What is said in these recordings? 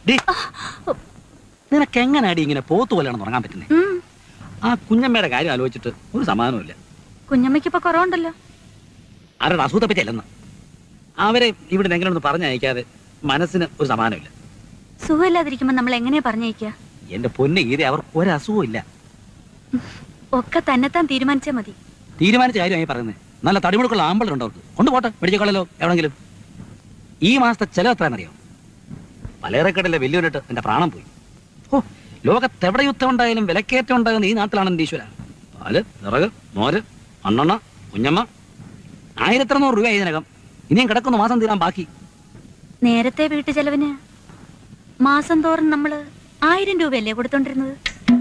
D നിനക്ക് എങ്ങനെയാടി ഇങ്ങനെ പോത്തു പോലെയാണ് ഉറങ്ങാൻ പറ്റുന്നത് ഉം. ആ കുഞ്ഞമ്മയുടെ കാര്യം ആലോചിച്ചിട്ട് ഒരു സമാധാനമില്ല കുഞ്ഞമ്മയ്ക്ക് ഇപ്പൊ കുറവുണ്ടല്ലോ ആരുടെ അസുഖത്തെ പറ്റി അല്ലെന്ന് അവരെ ഇവിടെ എങ്ങനെ ഒന്ന് പറഞ്ഞയക്കാതെ മനസ്സിന് ഒരു സമാധാനമില്ല സുഖമില്ലാതിരിക്കുമ്പോ നമ്മൾ എങ്ങനെയാ പറഞ്ഞേക്ക എന്റെ പൊന്ന് ഗീത അവർക്ക് ഒരസുഖവും ഇല്ല ഒക്കെ തന്നെത്താൻ തീരുമാനിച്ചാ മതി തീരുമാനിച്ച കാര്യമായി പറയുന്നത് നല്ല തടിമുടുക്കുള്ള ആമ്പളുണ്ട് അവർക്ക് കൊണ്ടുപോട്ടെ മെഡിക്കൽ കോളേജോ എവിടെങ്കിലും ഈ മാസത്തെ ചെലവ് എത്രയാണെന്നറിയോ പലചരക്കടയിലെ വലിയൊരിട്ട് എന്റെ പ്രാണം പോയി ഓ ലോകത്ത് എവിടെ യുദ്ധം ഉണ്ടായാലും വിലക്കയറ്റം ഉണ്ടാകുന്ന ഈ നാട്ടിലാണ് എന്റെ ഈശ്വര പാല് വിറക് മോര് മണ്ണെണ്ണ കുഞ്ഞമ്മ ആയിരത്തറുന്നൂറ് രൂപ ഇതിനകം ഇനിയും കിടക്കുന്ന മാസം തീരാൻ ബാക്കി നേരത്തെ വീട്ടു ചെലവിന് മാസം തോറും നമ്മള് ആയിരം രൂപയല്ലേ കൊടുത്തോണ്ടിരുന്നത്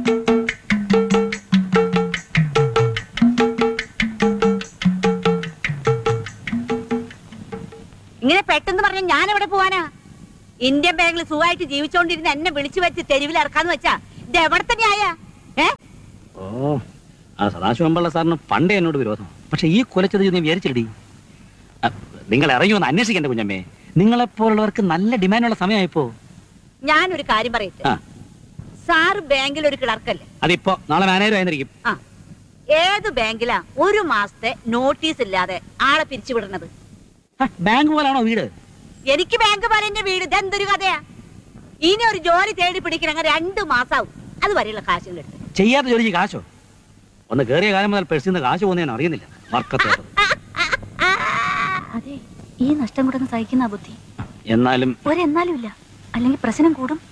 ഇങ്ങനെ പെട്ടെന്ന് പറഞ്ഞ ഞാൻ എവിടെ പോവാനാ ഇന്ത്യൻ ബാങ്കിൽ സുഖമായിട്ട് ജീവിച്ചോണ്ടിരുന്ന എന്നെ വിളിച്ചു വെച്ച് തെരുവിൽ ഇറക്കാന്ന് വെച്ചാ ഇത് എവിടത്തെ ന്യായ ഏ ഓ ആ സദാശിവമ്പള്ള സാറിന് പണ്ടേ എന്നോട് വിരോധം പക്ഷെ ഈ കൊലച്ചത് നീ വിചാരിച്ചിടി നിങ്ങൾ ഇറങ്ങി വന്ന് അന്വേഷിക്കണ്ട കുഞ്ഞമ്മേ നിങ്ങളെപ്പോലുള്ളവർക്ക് നല്ല ഡിമാൻഡുള്ള സമയമായിപ്പോ ഞാനൊരു കാര്യം പറയട്ടെ ആ സാറ് ബാങ്കിൽ ഒരു ക്ലർക്കല്ലേ അതിപ്പോ നാളെ മാനേജർ ആയിരിക്കും ആ ഏത് ബാങ്കിലാ ഒരു മാസത്തെ നോട്ടീസ് ഇല്ലാതെ ആളെ പിരിച്ചുവിടുന്നത് ബാങ്ക് പോലാണോ വീട് എനിക്ക് ബാങ്ക് പോലെ എന്റെ വീട് ഇതെന്തൊരു കഥയാ ഇനി ഒരു ജോലി തേടി പിടിക്കണമെങ്കിൽ രണ്ടു മാസാവും അത് വരെയുള്ള കാശുകൾ എടുത്ത് ചെയ്യാത്ത ജോലിക്ക് കാശോ ഒന്ന് കേറിയ കാലം മുതൽ പെഴ്സിന്ന് കാശ് പോകുന്ന ഞാൻ അറിയുന്നില്ല വർക്കത്ത് അതെ ഈ നഷ്ടം കൂടെ സഹിക്കുന്ന ബുദ്ധി എന്നാലും ഒരെന്നാലും ഇല്ല അല്ലെങ്കിൽ പ്രശ്നം കൂടും